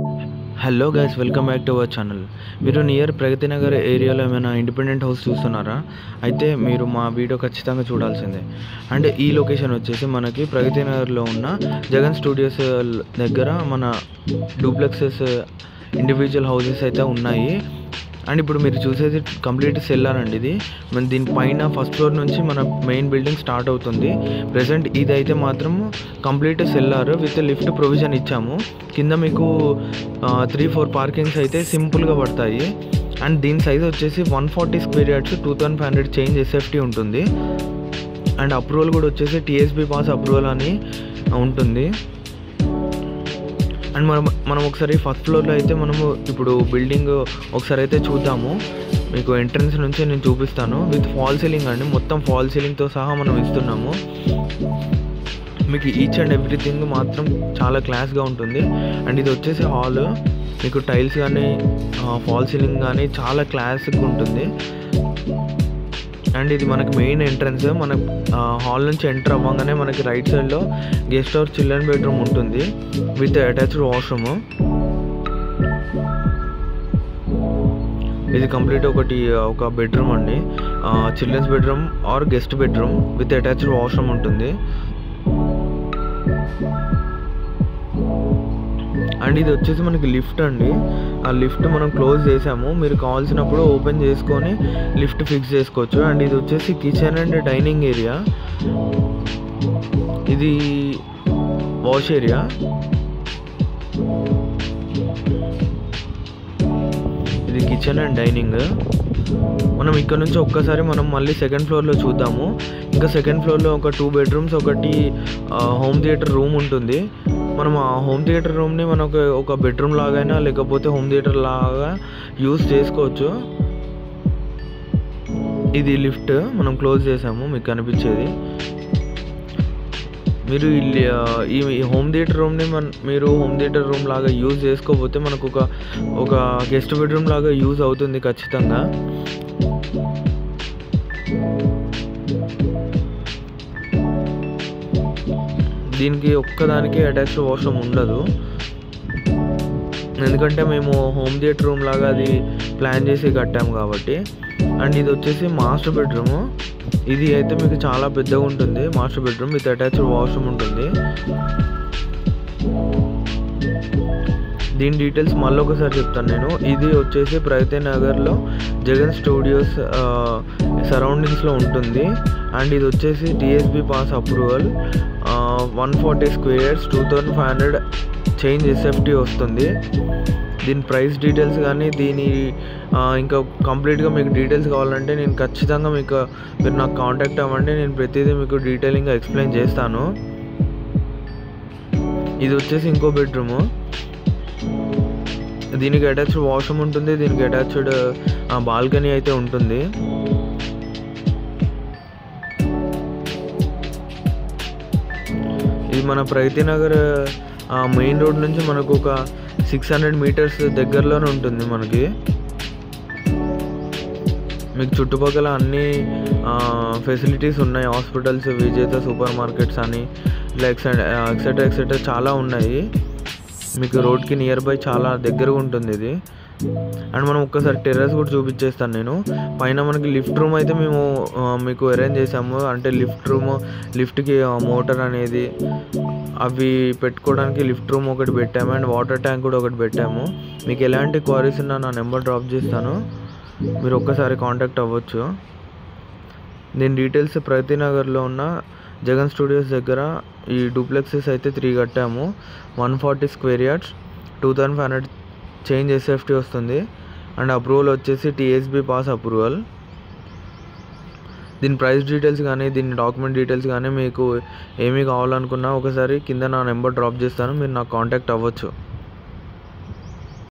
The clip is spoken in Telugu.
hello guys welcome back to our channel మీరు నియర్ ప్రగతి నగర్ ఏరియాలో ఏమైనా ఇండిపెండెంట్ హౌస్ చూస్తున్నారా అయితే మీరు మా వీడియో ఖచ్చితంగా చూడాల్సిందే అండ్ ఈ లొకేషన్ వచ్చేసి మనకి ప్రగతి నగర్లో ఉన్న జగన్ స్టూడియోస్ దగ్గర మన డూప్లెక్సెస్ ఇండివిజువల్ హౌసెస్ అయితే ఉన్నాయి అండ్ ఇప్పుడు మీరు చూసేది కంప్లీట్ సెల్లార్ అండి ఇది మన దీనిపైన ఫస్ట్ ఫ్లోర్ నుంచి మన మెయిన్ బిల్డింగ్ స్టార్ట్ అవుతుంది ప్రజెంట్ ఇది అయితే మాత్రం complete cellar with lift provision ఇచ్చాము కింద మీకు త్రీ ఫోర్ పార్కింగ్స్ అయితే సింపుల్గా పడతాయి అండ్ దీని సైజ్ వచ్చేసి one forty square yards two thousand five hundred change S F T ఉంటుంది అండ్ అప్రూవల్ కూడా వచ్చేసి టీఎస్బీ పాస్ అప్రూవల్ అని ఉంటుంది అండ్ మనం మనం ఒకసారి ఫస్ట్ ఫ్లోర్లో అయితే మనము ఇప్పుడు బిల్డింగ్ ఒకసారి అయితే చూద్దాము మీకు ఎంట్రన్స్ నుంచి నేను చూపిస్తాను విత్ ఫాల్ సీలింగ్ అండి మొత్తం ఫాల్ సీలింగ్తో సహా మనం ఇస్తున్నాము మీకు ఈచ్ అండ్ ఎవ్రీథింగ్ మాత్రం చాలా క్లాస్గా ఉంటుంది అండ్ ఇది వచ్చేసి హాల్ మీకు టైల్స్ కానీ ఫాల్ సీలింగ్ కానీ చాలా క్లాసిక్గా ఉంటుంది అండ్ ఇది మనకి మెయిన్ ఎంట్రన్స్ మన హాల్ నుంచి ఎంటర్ అవ్వగానే మనకి రైట్ సైడ్లో గెస్ట్ హౌస్ చిల్డ్రన్ బెడ్రూమ్ ఉంటుంది విత్ అటాచ్డ్ వాష్రూమ్ ఇది కంప్లీట్ ఒకటి ఒక బెడ్రూమ్ అండి childrens bedroom or guest bedroom with attached washroom ఉంటుంది అండ్ ఇది వచ్చేసి మనకి లిఫ్ట్ అండి ఆ లిఫ్ట్ మనం క్లోజ్ చేసాము మీరు కావాల్సినప్పుడు ఓపెన్ చేసుకొని లిఫ్ట్ ఫిక్స్ చేసుకోవచ్చు అండ్ ఇది వచ్చేసి కిచెన్ అండ్ డైనింగ్ ఏరియా ఇది వాష్ ఏరియా ఇది కిచెన్ అండ్ డైనింగ్ మనం ఇక్కడ నుంచి ఒక్కసారి మనం మళ్ళీ సెకండ్ ఫ్లోర్లో చూద్దాము ఇంకా సెకండ్ ఫ్లోర్లో ఒక టూ బెడ్రూమ్స్ ఒకటి హోమ్ థియేటర్ రూమ్ ఉంటుంది మనం ఆ హోమ్ థియేటర్ రూమ్ని మనం ఒక ఒక బెడ్రూమ్ లాగైనా లేకపోతే హోమ్ థియేటర్ లాగా యూస్ చేసుకోవచ్చు ఇది లిఫ్ట్ మనం క్లోజ్ చేసాము మీకు కనిపించేది మీరు ఈ ఈ హోమ్ థియేటర్ రూమ్ని మన మీరు హోమ్ థియేటర్ రూమ్ లాగా యూజ్ చేసుకోకపోతే మనకు ఒక ఒక గెస్ట్ బెడ్రూమ్ లాగా యూజ్ అవుతుంది ఖచ్చితంగా దీనికి ఒక్కదానికి అటాచ్డ్ వాష్రూమ్ ఉండదు ఎందుకంటే మేము హోమ్ థియేటర్ రూమ్ లాగా అది ప్లాన్ చేసి కట్టాము కాబట్టి అండ్ ఇది వచ్చేసి మాస్టర్ బెడ్రూమ్ ఇది అయితే మీకు చాలా పెద్దగా ఉంటుంది master bedroom with attached washroom ఉంటుంది దీని డీటెయిల్స్ మళ్ళీ ఒకసారి చెప్తాను నేను ఇది వచ్చేసి ప్రగతి నగర్లో జగన్ స్టూడియోస్ సరౌండింగ్స్లో ఉంటుంది అండ్ ఇది వచ్చేసి T S B pass approval one forty squares two thousand five hundred change S F T వస్తుంది దీని ప్రైస్ డీటెయిల్స్ కానీ దీని ఇంకా కంప్లీట్గా మీకు డీటెయిల్స్ కావాలంటే నేను ఖచ్చితంగా మీకు మీరు నాకు కాంటాక్ట్ అవ్వండి నేను ప్రతిదీ మీకు డీటెయిలింగ్గా ఎక్స్ప్లెయిన్ చేస్తాను ఇది వచ్చేసి ఇంకో బెడ్రూము దీనికి అటాచ్డ్ వాష్రూమ్ ఉంటుంది దీనికి అటాచ్డ్ బాల్కనీ అయితే ఉంటుంది ఇది మన ప్రగతి నగర్ మెయిన్ రోడ్ నుంచి మనకు ఒక సిక్స్ హండ్రెడ్ మీటర్స్ దగ్గరలోనే ఉంటుంది మనకి మీకు చుట్టుపక్కల అన్ని ఫెసిలిటీస్ ఉన్నాయి హాస్పిటల్స్ విజేత సూపర్ మార్కెట్స్ అని ఇలా ఎక్సెట్రా ఎక్సెట్రా ఎక్సెట్రా చాలా ఉన్నాయి మీకు రోడ్కి నియర్ బై చాలా దగ్గరగా ఉంటుంది ఇది అండ్ మనం ఒక్కసారి టెర్రస్ కూడా చూపించేస్తాను నేను పైన మనకి లిఫ్ట్ రూమ్ అయితే మేము మీకు అరేంజ్ చేసాము అంటే లిఫ్ట్ రూమ్ లిఫ్ట్కి మోటార్ అనేది అవి పెట్టుకోవడానికి లిఫ్ట్ రూమ్ ఒకటి పెట్టాము అండ్ వాటర్ ట్యాంక్ కూడా ఒకటి పెట్టాము మీకు ఎలాంటి క్వారీస్ ఉన్నా నా నెంబర్ డ్రాప్ చేస్తాను మీరు ఒక్కసారి కాంటాక్ట్ అవ్వచ్చు దీని డీటెయిల్స్ ప్రగతి నగర్లో ఉన్న జగన్ స్టూడియోస్ దగ్గర ఈ డూప్లెక్సెస్ అయితే త్రీ కట్టాము one forty square yards two thousand five hundred change S F T వస్తుంది అండ్ అప్రూవల్ వచ్చేసి టీఎస్బీ పాస్ అప్రూవల్ దీని ప్రైస్ డీటెయిల్స్ కానీ దీని డాక్యుమెంట్ డీటెయిల్స్ కానీ మీకు ఏమీ కావాలనుకున్నా ఒకసారి కింద నా నెంబర్ డ్రాప్ చేస్తాను మీరు నాకు కాంటాక్ట్ అవ్వచ్చు